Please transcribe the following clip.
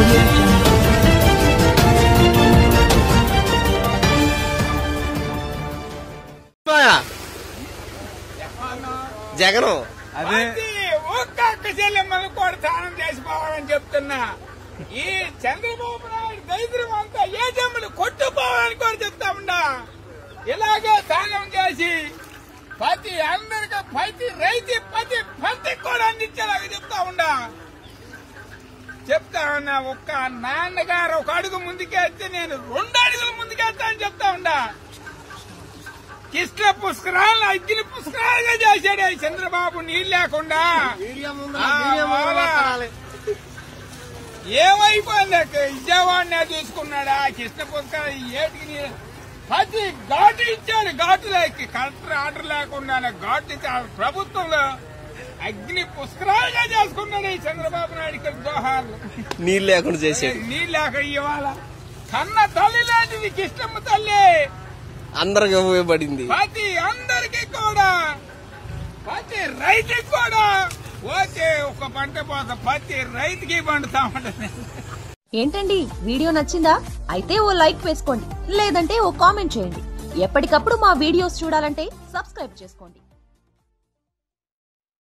audio jungle. Jagan అదే అది ఒక్క చెల్లెమ్మను కూడా స్నానం చేసిపోవాలని చెప్తున్నా ఈ చంద్రబాబు నాయుడు దరిద్రం అంతా ఏ జమ్ములు కొట్టుకోవాలని కూడా చెప్తా ఉన్నా ఇలాగే స్నానం చేసి ప్రతి అందరికి ప్రతి రైతు ప్రతి ప్రతి కూడా అందించేలాగా చెప్తా ఉండా చెప్తా ఉన్నా ఒక్క నాన్నగారు ఒక అడుగు ముందుకేస్తే నేను రెండు అడుగులు ముందుకేస్తా అని చెప్తా ఉండా కృష్ణ పుష్కరాలను అగ్ని పుష్కరాలుగా చేశాడు ఈ చంద్రబాబు నీళ్ళు లేకుండా ఆ, వాళ్ళ ఏమైపోయింది విజయవాడనే చూసుకున్నాడా కృష్ణ పుష్కరాలు ఈ ఏటికి నీ- ప్రతి ఘాటు ఇచ్చాడు ఘాటులోకి కలెక్టర్ ఆర్డర్ లేకుండా ఘాటు ఇచ్చి ఆ ప్రభుత్వంలో అగ్ని పుష్కరాలుగా చేసుకున్నాడు ఈ చంద్రబాబు నాయుడు జోహార్లు నీళ్ళు లేకుండా చేసాడు నీళ్ళు లేక ఇవాళ కన్న తల్లి లాంటిది కృష్ణమ్మ తల్లి అందరికి ఉపయోగపడింది ప్రతి అందరికి కూడా ప్రతి రైతుకి కూడా ఓకే ఒక పంట పోత ప్రతి రైతుకి పండుతా ఉంటుంది ఏంటండి వీడియో నచ్చిందా అయితే ఓ లైక్ వేసుకోండి లేదంటే ఓ కామెంట్ చేయండి ఎప్పటికప్పుడు మా వీడియోస్ చూడాలంటే సబ్స్క్రైబ్ చేసుకోండి